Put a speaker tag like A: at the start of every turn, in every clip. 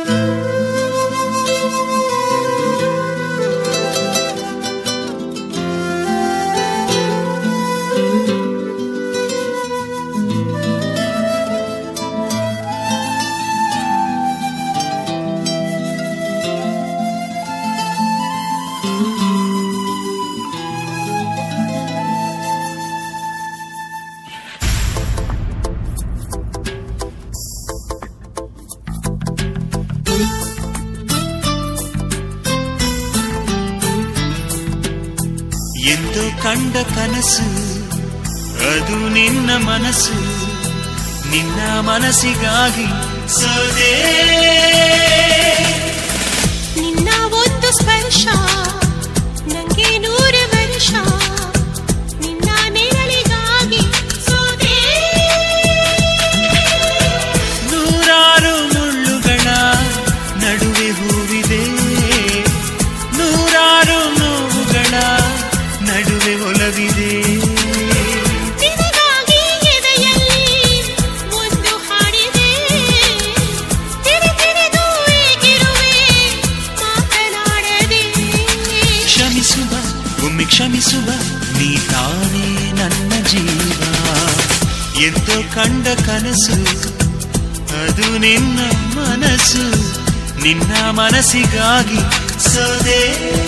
A: ಎಂದು ಕಂಡ ಕನಸು ಅದು ನಿನ್ನ ಮನಸ್ಸು ನಿನ್ನ ಮನಸ್ಸಿಗಾಗಿ ಸೋದೆ
B: ನಿನ್ನ ಒಂದು ಸ್ಪರ್ಶ ನಂಗೆ ನೂರು ವರ್ಷ ನಿನ್ನ ನೆರಳಿಗಾಗಿ ಸೋದೆ
A: ನೂರಾರು ಮುಳ್ಳುಗಳ ನಡುವೆ ಹೂವಿದೆ ನೂರಾರು ನೋವುಗಳ ನಡುವೆ ಒಲವಿದೆ
B: ನಿನಗಾಗಿ ಎದೆಯಲ್ಲಿ ಒಂದು ಹಾಡಿದೆ ತಿರು ತಿರುದು ಏಗಿರುವೆ ಮಾತನಾಡದೆ
A: ಕ್ಷಮಿಸುವ ಒಮ್ಮೆ ಕ್ಷಮಿಸುವ ನೀ ತಾನೇ ನನ್ನ ಜೀವ ಎಂದೋ ಕಂಡ ಕನಸು ಅದು ನಿನ್ನ ಮನಸ್ಸು ನಿನ್ನ ಮನಸ್ಸಿಗಾಗಿ ಸೋದೆ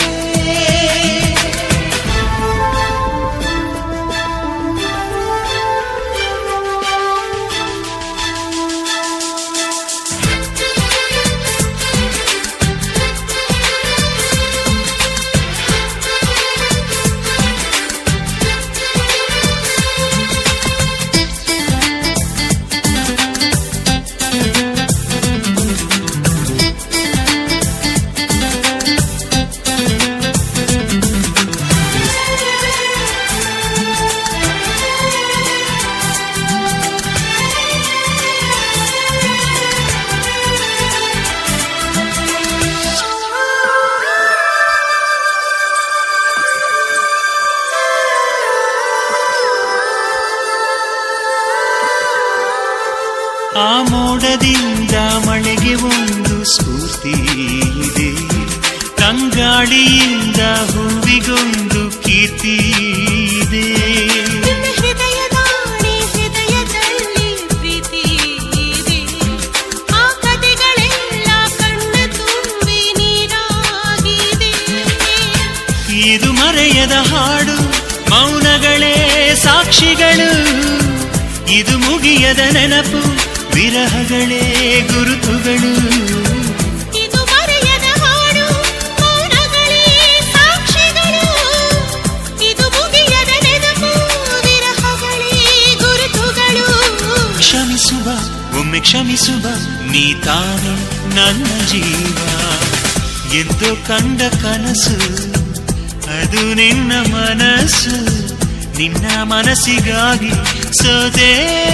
A: ಆ ಮೋಡದಿಂದ ಮಳೆಗೆ ಒಂದು ಸ್ಫೂರ್ತಿ ಇದೆ ತಂಗಾಳಿಯಿಂದ ಹೂವಿಗೊಂದು ಕೀರ್ತಿ ಇದೆ
B: ನಿನ್ನ ಹೃದಯದಾಣೆ ಹೃದಯದಲ್ಲಿ ಪ್ರೀತಿ ಇದೆ ಆ ಕಥೆಗಳೆಲ್ಲ ಕಣ್ಣ ತುಂಬಿ ನೀರಾಗಿದೆ
A: ಇದು ಮರೆಯದ ಹಾಡು ಮೌನಗಳೇ ಸಾಕ್ಷಿಗಳು ಇದು ಮುಗಿಯದ ನೆನಪು ವಿರಹಗಳೇ ಗುರುತುಗಳು
B: ಇದು ಮರೆಯದ ಹಾಡು ಮೌನಗಳೇ ಸಾಕ್ಷಿಗಳು ಇದು ಮುಗಿಯದ ನೆನಪು ವಿರಹಗಳೇ ಗುರುತುಗಳು
A: ಕ್ಷಮಿಸುವ ಒಮ್ಮೆ ಕ್ಷಮಿಸುವ ನೀ ತಾನೇ ನನ್ನ ಜೀವ ಎಂದು ಕಂಡ ಕನಸು ಅದು ನಿನ್ನ ಮನಸ್ಸು ನಿನ್ನ ಮನಸ್ಸಿಗಾಗಿ ಸೋದೆ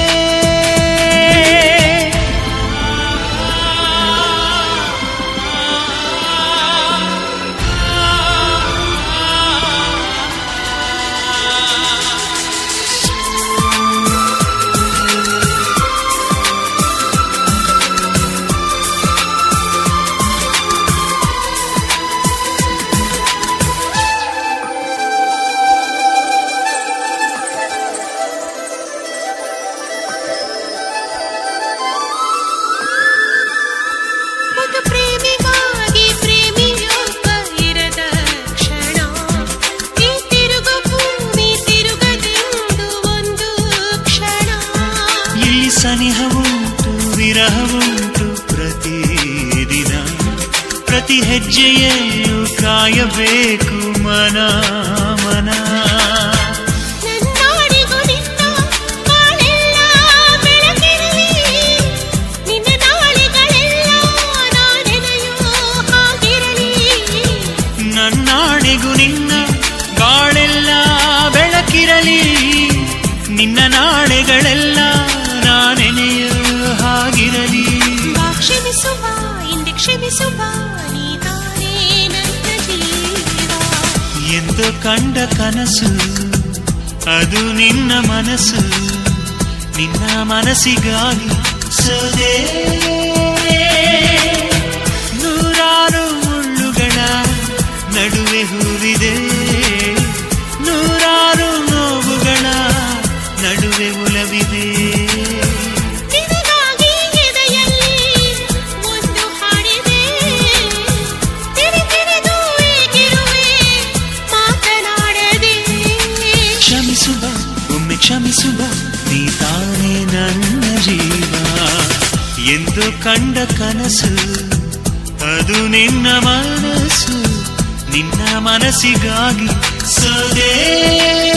B: ಒಂದು ಪ್ರೇಮಿಗಾಗಿ ಪ್ರೇಮಿಯೊಬ್ಬ ಇರದ ಕ್ಷಣ ಈ ತಿರುಗು ಭೂಮಿ ತಿರುಗದೆಂದು ಒಂದು ಕ್ಷಣ
A: ಇಲ್ಲಿ ಸನಿಹವುಂಟು ವಿರಹವುಂಟು ಪ್ರತಿದಿನ ಪ್ರತಿ ಹೆಜ್ಜೆಯಲ್ಲೂ ಕಾಯಬೇಕು ಮನ ಮನ
B: ನನ್ನಾಡಿಗೂ ನಿನ್ನ ಬಾಳೆಲ್ಲ ಬೆಳಕಿರಲಿ ನಿನ್ನ ನಾಳೆಗಳೆಲ್ಲ ನಾನೆನೆಯೋ ಹಾಗಿರಲಿ
A: ನನ್ನಾಣೆಗೂ ನಿನ್ನ ಬಾಳೆಲ್ಲ ಬೆಳಕಿರಲಿ ನಿನ್ನ ನಾಳೆಗಳೆಲ್ಲ ನಾನೆನೆಯ ಹಾಗಿರಲಿ
B: ಬಾ ಕ್ಷಮಿಸುವ ಹಿಂದೆ ಕ್ಷಮಿಸುವ ನೀ ತಾನೇ ನನ್ನ ಜೀವ
A: ಎಂದು ಕಂಡ ಕನಸು ಅದು ನಿನ್ನ ಮನಸ್ಸು ನಿನ್ನ ಮನಸ್ಸಿಗಾಗಿ ಸೋದೆ ನನ್ನೆ ಕ್ಷಮಿಸುವ ನೀ ತಾನೇ ನನ್ನ ಜೀವ ಎಂದು ಕಂಡ ಕನಸು ಅದು ನಿನ್ನ ಮನಸ್ಸು ನಿನ್ನ ಮನಸ್ಸಿಗಾಗಿ ಸದೇ